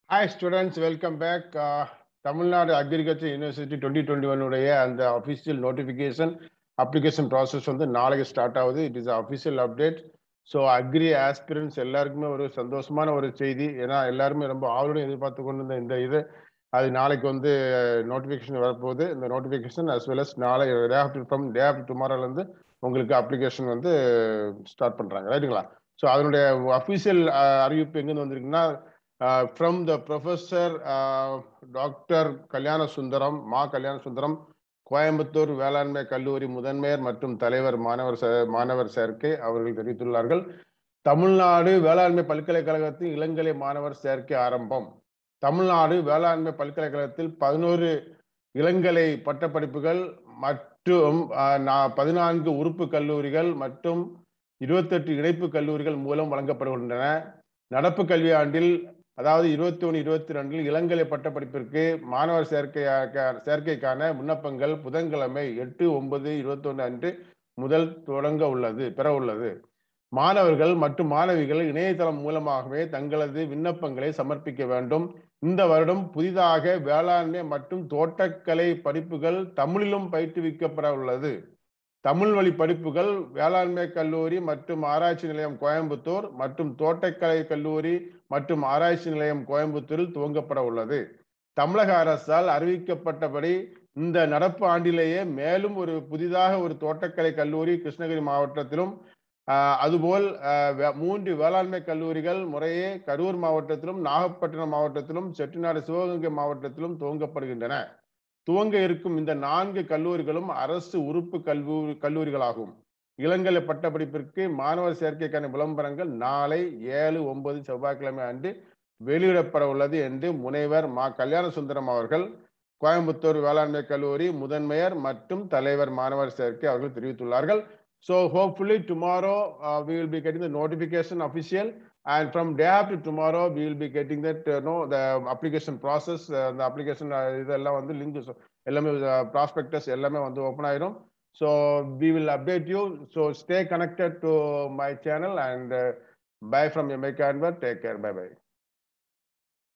Hi students, welcome back. Uh, Tamil Nadu agriculture university twenty twenty ஒன்னுடைய அந்த official notification application process வந்து நாளைக்கு start ஆகுது it is official update so agri aspirants எல்லாருக்குமே ஒரு சந்தோஷமான ஒரு செய்தி ஏன்னா எல்லாருமே ரொம்ப ஆவலுடன் எதிர்பார்த்து கொண்டு இருந்த இந்த இது அது நாளைக்கு வந்து நோட்டிஃபிகேஷன் வரப்போகுது இந்த நோட்டிஃபிகேஷன் அஸ் வெல் அஸ் நாளை day after from day after டுமாரோலேருந்து உங்களுக்கு அப்ளிகேஷன் வந்து ஸ்டார்ட் பண்ணுறாங்க ரைட்டுங்களா ஸோ அதனுடைய அஃபிஷியல் அறிவிப்பு எங்கேருந்து வந்திருக்குன்னா ஃப்ரம் த ப்ரொஃபஸர் டாக்டர் கல்யாண சுந்தரம் மா கல்யாண சுந்தரம் கோயம்புத்தூர் வேளாண்மை கல்லூரி முதன்மையர் மற்றும் தலைவர் மாணவர் மாணவர் சேர்க்கை அவர்கள் தெரிவித்துள்ளார்கள் தமிழ்நாடு வேளாண்மை பல்கலைக்கழகத்தின் இளங்கலை மாணவர் சேர்க்கை ஆரம்பம் தமிழ்நாடு வேளாண்மை பல்கலைக்கழகத்தில் பதினோரு இளங்கலை பட்டப்படிப்புகள் மற்றும் பதினான்கு உறுப்பு கல்லூரிகள் மற்றும் இருபத்தெட்டு இணைப்பு கல்லூரிகள் மூலம் வழங்கப்படுகின்றன நடப்பு கல்வியாண்டில் அதாவது இருபத்தி ஒன்று இருபத்தி ரெண்டில் இளங்கலை பட்டப்படிப்பிற்கு மாணவர் சேர்க்கை சேர்க்கைக்கான விண்ணப்பங்கள் புதன்கிழமை எட்டு ஒன்பது இருபத்தி ஒன்று அன்று முதல் தொடங்க உள்ளது பெற உள்ளது மாணவர்கள் மற்றும் மாணவிகள் இணையதளம் மூலமாகவே தங்களது விண்ணப்பங்களை சமர்ப்பிக்க வேண்டும் இந்த வருடம் புதிதாக வேளாண்மை மற்றும் தோட்டக்கலை படிப்புகள் தமிழிலும் பயிற்றுவிக்கப்பட உள்ளது தமிழ் வழி படிப்புகள் வேளாண்மை கல்லூரி மற்றும் ஆராய்ச்சி நிலையம் கோயம்புத்தூர் மற்றும் தோட்டக்கலை கல்லூரி மற்றும் ஆராய்ச்சி நிலையம் கோயம்புத்தூரில் துவங்கப்பட உள்ளது தமிழக அரசால் அறிவிக்கப்பட்டபடி இந்த நடப்பு ஆண்டிலேயே மேலும் ஒரு புதிதாக ஒரு தோட்டக்கலை கல்லூரி கிருஷ்ணகிரி மாவட்டத்திலும் அதுபோல் மூன்று வேளாண்மை கல்லூரிகள் முறையே கரூர் மாவட்டத்திலும் நாகப்பட்டினம் மாவட்டத்திலும் செட்டிநாடு சிவகங்கை மாவட்டத்திலும் துவங்கப்படுகின்றன துவங்க இருக்கும் இந்த நான்கு கல்லூரிகளும் அரசு உறுப்பு கல்லூரி கல்லூரிகளாகும் இளங்கலை பட்டப்படிப்பிற்கு மாணவர் சேர்க்கைக்கான விளம்பரங்கள் நாளை ஏழு ஒன்பது செவ்வாய்க்கிழமை அன்று வெளியிடப்பட உள்ளது என்று முனைவர் மா கல்யாண சுந்தரம் அவர்கள் கோயம்புத்தூர் வேளாண்மை கல்லூரி முதன்மையர் மற்றும் தலைவர் மாணவர் சேர்க்கை அவர்கள் தெரிவித்துள்ளார்கள் so hopefully tomorrow we will be getting the notification official and from day after tomorrow we will be getting that uh, no the application process uh, the application இதெல்லாம் வந்து லிங்க் எல்லாமே ப்ராஸ்பெக்டஸ் எல்லாமே வந்து ஓப்பன் ஆயிடும் so we will update you so stay connected to my channel and bye from எம்ஐ கேன்வர் take care bye by